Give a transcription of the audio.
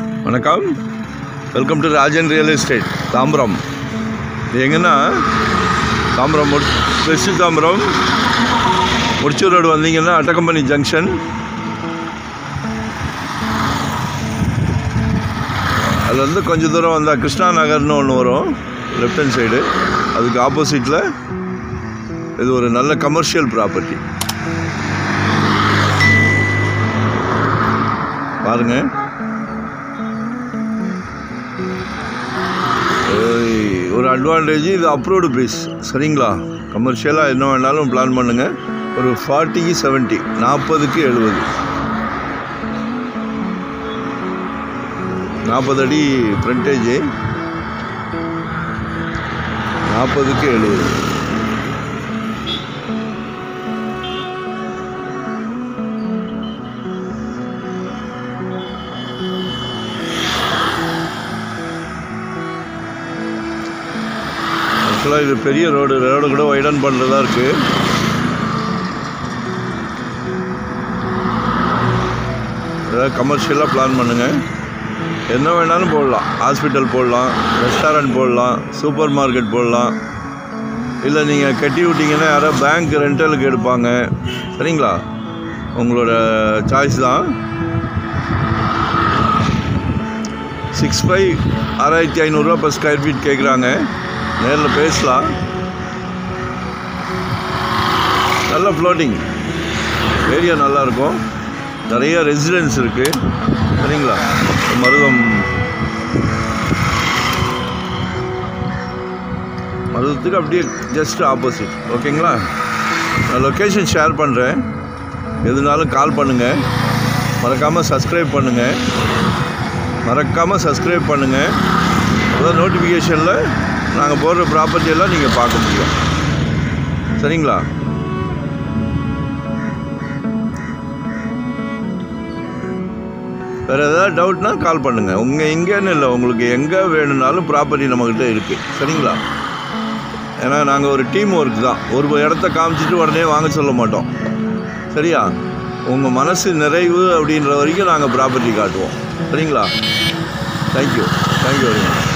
வணக்கம் welcome to Rajan real estate Tambaram இது எங்கன்னா தாம்பரம் முடி வெஸ்ட் தாம்பரம் முடிச்சூர் ரோடு வந்தீங்கன்னா அட்டக்கம்பனி ஜங்ஷன் அதில் வந்து கொஞ்சம் தூரம் வந்தால் கிருஷ்ணா நகர்னு ஒன்று வரும் லெஃப்ட் ஹேண்ட் சைடு அதுக்கு ஆப்போசிட்டில் இது ஒரு நல்ல கமர்ஷியல் ப்ராப்பர்ட்டி பாருங்க ஏய், ஒரு அட்வான்டேஜ் இது அப்ரூவ்டு ப்ரைஸ் சரிங்களா கமர்ஷியலாக என்ன வேணாலும் பிளான் பண்ணுங்கள் ஒரு ஃபார்ட்டிக்கு செவன்ட்டி நாற்பதுக்கு எழுபது நாற்பது அடி ஃப்ரண்டேஜ் நாற்பதுக்கு எழுபது ஆக்சுவலாக இது பெரிய ரோடு ரோடு கூட வைடன் பண்ணுறதா இருக்குது ஏதாவது கமர்ஷியலாக பிளான் பண்ணுங்கள் என்ன வேணாலும் போடலாம் ஹாஸ்பிட்டல் போடலாம் ரெஸ்டாரண்ட் போடலாம் சூப்பர் மார்க்கெட் போடலாம் இல்லை நீங்கள் கட்டி விட்டீங்கன்னா யாரோ பேங்க் ரெண்டலுக்கு எடுப்பாங்க சரிங்களா உங்களோட சாய்ஸ் தான் சிக்ஸ் ஃபைவ் ஆறாயிரத்தி ஐநூறுரூவா per ஸ்கொயர் ஃபீட் கேட்குறாங்க நேரில் பேசலாம் நல்ல ஃப்ளோட்டிங் ஏரியா நல்லாயிருக்கும் நிறைய ரெசிடென்ஸ் இருக்குது சரிங்களா மருதம் மருதத்துக்கு அப்படியே ஜஸ்ட் ஆப்போசிட் ஓகேங்களா நான் லொக்கேஷன் ஷேர் பண்ணுறேன் எதுனாலும் கால் பண்ணுங்கள் மறக்காமல் சப்ஸ்கிரைப் பண்ணுங்கள் மறக்காமல் சப்ஸ்கிரைப் பண்ணுங்கள் அதான் நோட்டிஃபிகேஷனில் நாங்கள் போடுற ப்ராப்பர்ட்டி எல்லாம் நீங்கள் பார்க்க முடியும் சரிங்களா வேறு ஏதாவது டவுட்னா கால் பண்ணுங்கள் உங்கள் எங்கேன்னு இல்லை உங்களுக்கு எங்கே வேணும்னாலும் ப்ராப்பர்ட்டி நம்மக்கிட்ட இருக்குது சரிங்களா ஏன்னா நாங்கள் ஒரு டீம் ஒர்க் தான் ஒரு இடத்த காமிச்சிட்டு உடனே வாங்க சொல்ல மாட்டோம் சரியா உங்கள் மனசு நிறைவு அப்படின்ற வரைக்கும் நாங்கள் ப்ராப்பர்ட்டி காட்டுவோம் சரிங்களா தேங்க்யூ தேங்க்யூ வெரி மச்